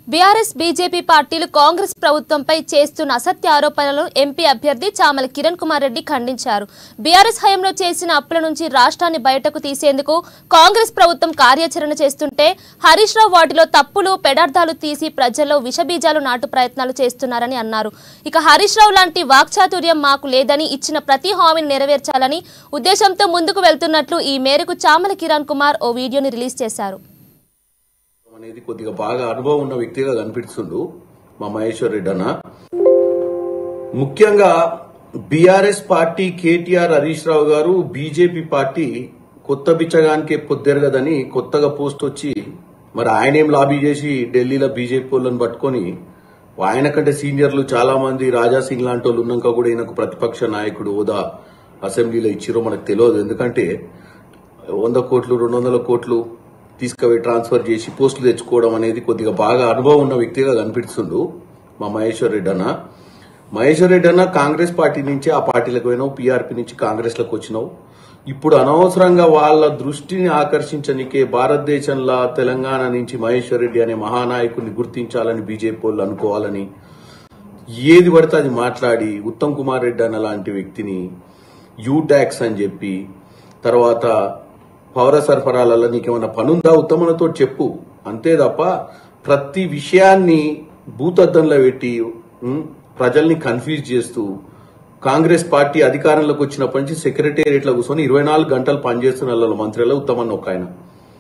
BRS BJP పార్టీలు కాంగ్రెస్ ప్రభుత్వంపై చేస్తున్న అసత్య ఆరోపణలను ఎంపీ అభ్యర్థి చామల కిరణ్ కుమార్ రెడ్డి ఖండించారు బీఆర్ఎస్ హయాంలో చేసిన అప్పుల నుంచి రాష్ట్రాన్ని బయటకు తీసేందుకు కాంగ్రెస్ ప్రభుత్వం కార్యాచరణ చేస్తుంటే హరీష్ రావు వాటిలో తప్పులు పెడార్థాలు తీసి ప్రజల్లో విషబీజాలు నాటు ప్రయత్నాలు చేస్తున్నారని అన్నారు ఇక హరీష్ రావు లాంటి వాక్చాతుర్యం మాకు లేదని ఇచ్చిన ప్రతి హామీని నెరవేర్చాలని ఉద్దేశంతో ముందుకు వెళ్తున్నట్లు ఈ మేరకు చామల కిరణ్ కుమార్ ఓ వీడియోని రిలీజ్ చేశారు అనేది కొద్దిగా బాగా అనుభవం ఉన్న వ్యక్తిగా కనిపిస్తుండు మా మహేశ్వర్ రెడ్డి అన్న ముఖ్యంగా BRS party KTR Harish Rao గారు బీజేపీ పార్టీ కొత్త బిచ్చగానికే పొద్దెరగదని కొత్తగా పోస్ట్ వచ్చి మరి ఆయన ఏం లాబీ చేసి ఢిల్లీలో బీజేపీ వాళ్ళని పట్టుకొని ఆయన కంటే సీనియర్లు చాలా మంది రాజా సింగ్ లాంటి వాళ్ళు ఉన్నాక కూడా ఈయనకు ప్రతిపక్ష నాయకుడు హోదా అసెంబ్లీలో ఇచ్చిరో మనకు తెలియదు ఎందుకంటే వంద కోట్లు రెండు వందల కోట్లు తీసుకుపోయి ట్రాన్స్ఫర్ చేసి పోస్టులు తెచ్చుకోవడం అనేది కొద్దిగా బాగా అనుభవం ఉన్న వ్యక్తిగా కనిపిస్తుండు మా మహేశ్వర్ రెడ్డి అన్న మహేశ్వర్ రెడ్డి అన్న కాంగ్రెస్ పార్టీ నుంచి ఆ పార్టీలకు పోయినావు పీఆర్పీ నుంచి కాంగ్రెస్లోకి వచ్చినావు ఇప్పుడు అనవసరంగా వాళ్ళ దృష్టిని ఆకర్షించనికే భారతదేశంలో తెలంగాణ నుంచి మహేశ్వర్ రెడ్డి అనే మహానాయకుడిని గుర్తించాలని బీజేపీ వాళ్ళు అనుకోవాలని ఏది పడితే అది మాట్లాడి ఉత్తమ్ కుమార్ రెడ్డి అన్న లాంటి వ్యక్తిని యూ ట్యాక్స్ అని చెప్పి తర్వాత పౌర సరఫరాలలో నీకేమైనా పనుందా ఉత్తమనతో చెప్పు అంతే తప్ప ప్రతి విషయాన్ని భూతద్దంలో పెట్టి ఉమ్, ప్రజల్ని కన్ఫ్యూజ్ చేస్తూ కాంగ్రెస్ పార్టీ అధికారంలోకి వచ్చినప్పటి నుంచి సెక్రటేరియట్లో కూర్చొని ఇరవై నాలుగు గంటలు పనిచేస్తున్న వాళ్ళ మంత్రులలో ఉత్తమన్న ఒక ఆయన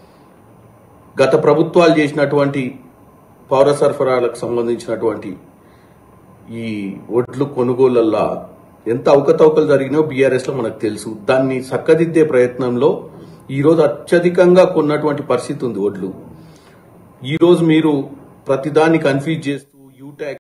గత ప్రభుత్వాలు చేసినటువంటి పౌర సరఫరాలకు సంబంధించినటువంటి ఈ ఒడ్లు కొనుగోళ్లల్లో ఎంత అవకతవకలు జరిగినాయో బీఆర్ఎస్ లో మనకు తెలుసు దాన్ని చక్కదిద్దే ప్రయత్నంలో ఈ రోజు అత్యధికంగా కొన్నటువంటి పరిస్థితి ఉంది ఒడ్లు ఈ రోజు మీరు ప్రతిదాన్ని కన్ఫ్యూజ్ చేస్తూ యూటాక్